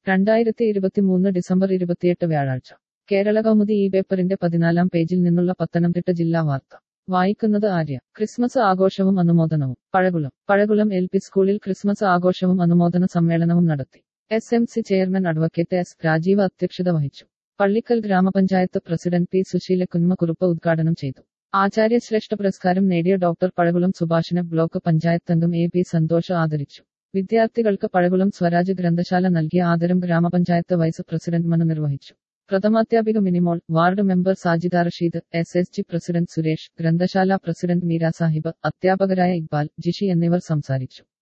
രണ്ടായിരത്തി ഇരുപത്തിമൂന്ന് ഡിസംബർ ഇരുപത്തിയെട്ട് വ്യാഴാഴ്ച കേരള കൗമുദി ഈ പേപ്പറിന്റെ പതിനാലാം പേജിൽ നിന്നുള്ള പത്തനംതിട്ട ജില്ലാ വാർത്ത വായിക്കുന്നത് ആര്യ ക്രിസ്മസ് ആഘോഷവും അനുമോദനവും പഴകുളം പഴകുളം എൽ പി സ്കൂളിൽ ക്രിസ്മസ് ആഘോഷവും അനുമോദന സമ്മേളനവും നടത്തി S M C chairman advocate S Rajeev അധ്യക്ഷത വഹിച്ചു പള്ളിക്കൽ ഗ്രാമപഞ്ചായത്ത് പ്രസിഡന്റ് പി സുശീല കുഞ്ഞുമക്കുറുപ്പ് ഉദ്ഘാടനം ചെയ്തു ആചാര്യശ്രേഷ്ഠ പുരസ്കാരം നേടിയ ഡോക്ടർ പഴകുളം സുഭാഷിനെ ബ്ലോക്ക് പഞ്ചായത്ത് അംഗം എ പി സന്തോഷ് ആദരിച്ചു വിദ്യാർത്ഥികൾക്ക് പഴകുളം സ്വരാജ് ഗ്രന്ഥശാല നൽകിയ ആദരം ഗ്രാമപഞ്ചായത്ത് വൈസ് പ്രസിഡന്റ് മനു നിർവഹിച്ചു പ്രഥമാധ്യാപിക Minimol ward member Sajida Rasheed S S G president Suresh ഗ്രന്ഥശാല പ്രസിഡന്റ് മീര സാഹിബ് അധ്യാപകരായ ഇക്ബാൽ ജിഷി എന്നിവർ സംസാരിച്ചു